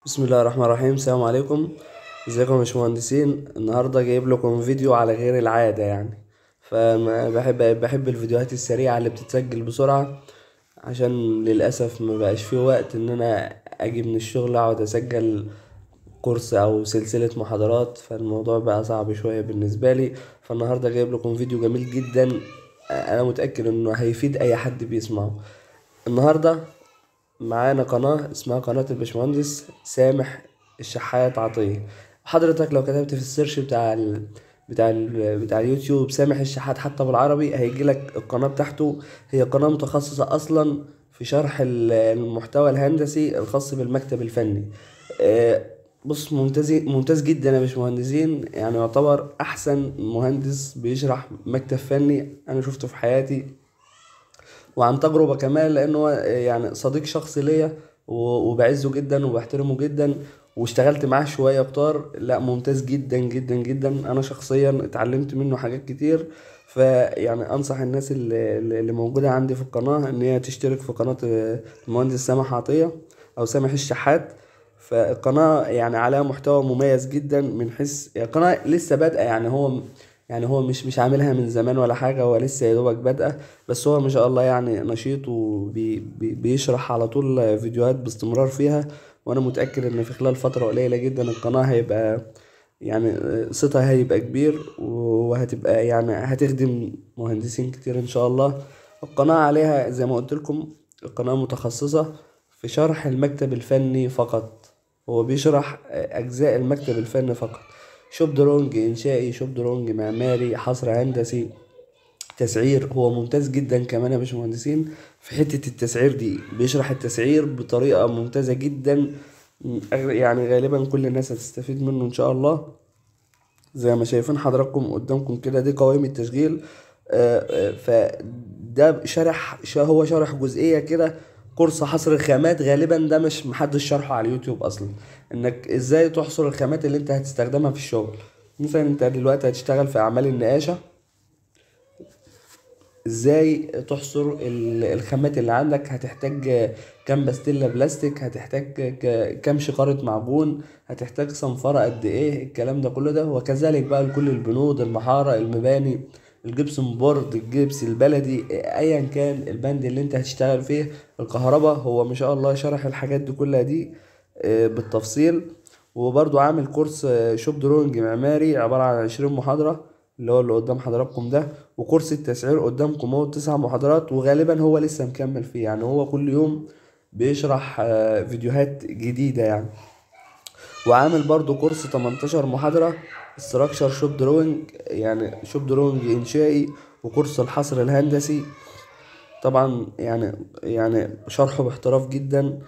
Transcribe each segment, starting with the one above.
بسم الله الرحمن الرحيم السلام عليكم ازيكم يا باشمهندسين النهارده جايب لكم فيديو على غير العاده يعني فما بحب بحب الفيديوهات السريعه اللي بتتسجل بسرعه عشان للاسف ما بقاش في وقت ان انا اجي من الشغل اقعد اسجل كورس او سلسله محاضرات فالموضوع بقى صعب شويه بالنسبه لي فالنهارده جايب لكم فيديو جميل جدا انا متاكد انه هيفيد اي حد بيسمعه النهارده معانا قناة اسمها قناة الباشمهندس سامح الشحات عطية حضرتك لو كتبت في السيرش بتاع ال... بتاع ال... بتاع اليوتيوب سامح الشحات حتى بالعربي هيجيلك القناة بتاعته هي قناة متخصصة أصلا في شرح ال- المحتوى الهندسي الخاص بالمكتب الفني آه، بص ممتاز ممتاز جدا يا باشمهندسين يعني يعتبر أحسن مهندس بيشرح مكتب فني أنا شفته في حياتي وعن تجربة كمان لأنه هو يعني صديق شخصي ليا و- وبعزه جدا وبحترمه جدا واشتغلت معاه شوية كتار لا ممتاز جدا جدا جدا أنا شخصيا اتعلمت منه حاجات كتير فيعني أنصح الناس اللي, اللي موجودة عندي في القناة إن هي تشترك في قناة المهندس سامح عطية أو سامح الشحات فالقناة يعني عليها محتوى مميز جدا من حيث القناة لسه بادئة يعني هو يعني هو مش مش عاملها من زمان ولا حاجة هو لسه يا دوبك بادئة بس هو ما شاء الله يعني نشيط وبيشرح على طول فيديوهات باستمرار فيها وانا متأكد ان في خلال فترة قليلة جدا القناة هيبقى يعني صيتها هيبقى كبير وهتبقى يعني هتخدم مهندسين كتير ان شاء الله القناة عليها زي ما قلت لكم القناة متخصصة في شرح المكتب الفني فقط هو بيشرح أجزاء المكتب الفني فقط شوب درونج إنشائي شوب درونج معماري حصر هندسي تسعير هو ممتاز جدا كمان يا باشمهندسين في حتة التسعير دي بيشرح التسعير بطريقة ممتازة جدا يعني غالبا كل الناس هتستفيد منه إن شاء الله زي ما شايفين حضراتكم قدامكم كده دي قوائم التشغيل آه، آه، فده شرح ش- هو شرح جزئية كده كورس حصر الخامات غالبا ده مش محدش شرحه على اليوتيوب اصلا انك ازاي تحصر الخامات اللي انت هتستخدمها في الشغل مثلا انت دلوقتي هتشتغل في اعمال النقاشة ازاي تحصر ال- الخامات اللي عندك هتحتاج كام باستيلا بلاستيك هتحتاج ك- كام شقارة معجون هتحتاج صنفرة قد ايه الكلام ده كله ده وكذلك بقى لكل البنود المحارة المباني الجبسون بورد الجبس البلدي ايا كان البند اللي انت هتشتغل فيه الكهرباء هو ما شاء الله شرح الحاجات دي كلها دي آه، بالتفصيل وبرضو عامل كورس آه، شوب درونج معماري عبارة عن عشرين محاضرة اللي هو اللي قدام حضراتكم ده وكورس التسعير قدامكم هو تسع محاضرات وغالبا هو لسه مكمل فيه يعني هو كل يوم بيشرح آه، فيديوهات جديدة يعني وعامل برضو كورس 18 محاضرة استراكشر شوب دروينج يعني شوب دروينج إنشائي وكورس الحصر الهندسي طبعا يعني يعني شرحه باحتراف جدا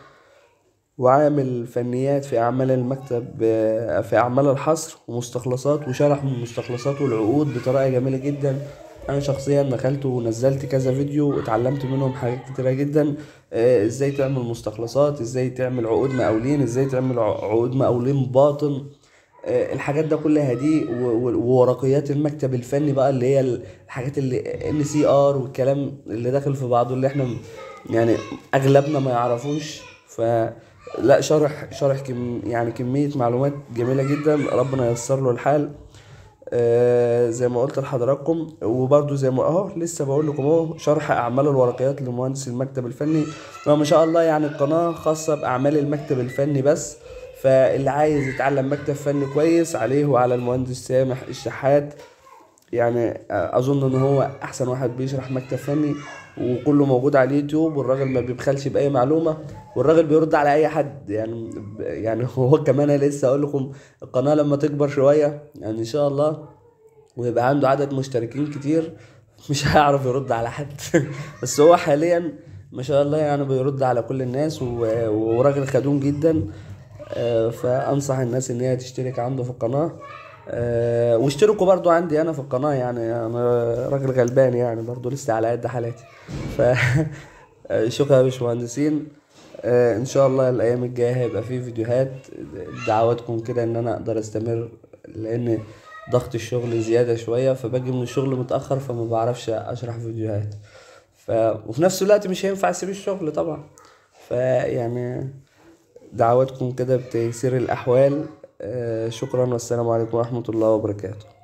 وعامل فنيات في أعمال المكتب آه، في أعمال الحصر ومستخلصات وشرح من المستخلصات والعقود بطريقة جميلة جدا أنا شخصيا دخلت ونزلت كذا فيديو واتعلمت منهم حاجات كتيرة جدا آه، ازاي تعمل مستخلصات ازاي تعمل عقود مقاولين ازاي تعمل ع- عقود مقاولين باطن آه، الحاجات ده كلها دي و- و- وورقيات المكتب الفني بقى اللي هي الحاجات اللي ان سي ار والكلام اللي داخل في بعضه اللي احنا يعني اغلبنا ما يعرفوش ف لا شرح شرح كم يعني كمية معلومات جميلة جدا ربنا ييسر له الحال آه زي ما قلت لحضراتكم وبرضو زي ما اهو لسه بقول لكم اهو شرح اعمال الورقيات لمهندس المكتب الفني هو ما شاء الله يعني القناة خاصة باعمال المكتب الفني بس فاللي عايز يتعلم مكتب فني كويس عليه وعلى المهندس سامح الشحات يعني اظن ان هو احسن واحد بيشرح مكتب فني وكله موجود على اليوتيوب والراجل ما بيبخلش باي معلومه والراجل بيرد على اي حد يعني يعني هو كمان أنا لسه اقول لكم القناه لما تكبر شويه يعني ان شاء الله ويبقى عنده عدد مشتركين كتير مش هيعرف يرد على حد بس هو حاليا ما شاء الله يعني بيرد على كل الناس و- وراجل خدوم جدا آه، فانصح الناس ان هي تشترك عنده في القناه آه، واشتركوا برضو عندي انا في القناه يعني انا راجل غلبان يعني برضو لسه على قد حالاتي ف شكرا يا باشمهندسين آه، ان شاء الله الايام الجايه هيبقى فيه فيديوهات دعواتكم كده ان انا اقدر استمر لان ضغط الشغل زياده شويه فباجي من الشغل متاخر فما بعرفش اشرح فيديوهات ف... وفي نفس الوقت مش هينفع اسيب الشغل طبعا فيعني دعواتكم كده بتيسير الأحوال آه، شكرا والسلام عليكم ورحمة الله وبركاته